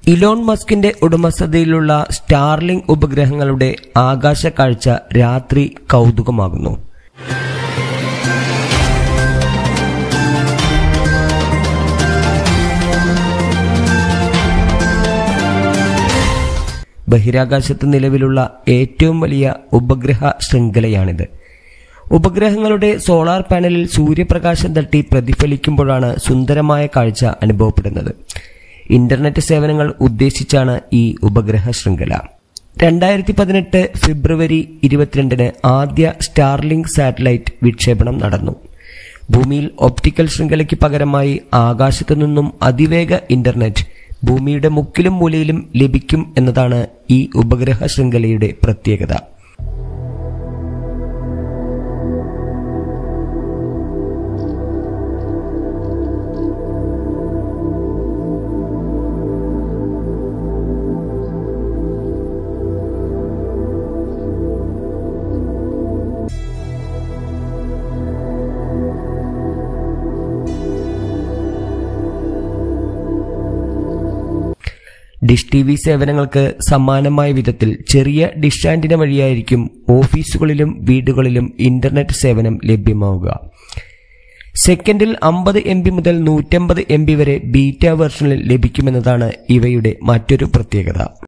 Elon മസ്കിന്റെ ഉടമസ്ഥതയിലുള്ള സ്റ്റാർലിംഗ് ഉപഗ്രഹങ്ങളുടെ ആകാശ കാഴ്ച രാത്രി കൗതുകമാകുന്നു ബഹിരാകാശത്ത് നിലവിലുള്ള ഏറ്റവും വലിയ ഉപഗ്രഹ ശൃംഖലയാണിത് ഉപഗ്രഹങ്ങളുടെ സോളാർ പാനലിൽ സൂര്യപ്രകാശം തട്ടി പ്രതിഫലിക്കുമ്പോഴാണ് സുന്ദരമായ കാഴ്ച അനുഭവപ്പെടുന്നത് ഇന്റർനെറ്റ് സേവനങ്ങൾ ഉദ്ദേശിച്ചാണ് ഈ ഉപഗ്രഹ ശൃംഖല രണ്ടായിരത്തി പതിനെട്ട് ഫെബ്രുവരി ഇരുപത്തിരണ്ടിന് ആദ്യ സ്റ്റാർലിങ്ക് സാറ്റലൈറ്റ് വിക്ഷേപണം നടന്നു ഭൂമിയിൽ ഒപ്റ്റിക്കൽ ശൃംഖലയ്ക്ക് പകരമായി ആകാശത്തു നിന്നും അതിവേഗ ഇന്റർനെറ്റ് ഭൂമിയുടെ മുക്കിലും മൂലയിലും ലഭിക്കും എന്നതാണ് ഈ ഉപഗ്രഹ ശൃംഖലയുടെ പ്രത്യേകത ഡിഷ് ടി വി സേവനങ്ങൾക്ക് സമാനമായ വിധത്തിൽ ചെറിയ ഡിഷ് ആന്റിന വഴിയായിരിക്കും ഓഫീസുകളിലും വീടുകളിലും ഇന്റർനെറ്റ് സേവനം ലഭ്യമാവുക സെക്കൻഡിൽ അമ്പത് എം ബി മുതൽ നൂറ്റമ്പത് എം ബി വരെ ബീറ്റ വെർഷനിൽ ലഭിക്കുമെന്നതാണ് ഇവയുടെ മറ്റൊരു പ്രത്യേകത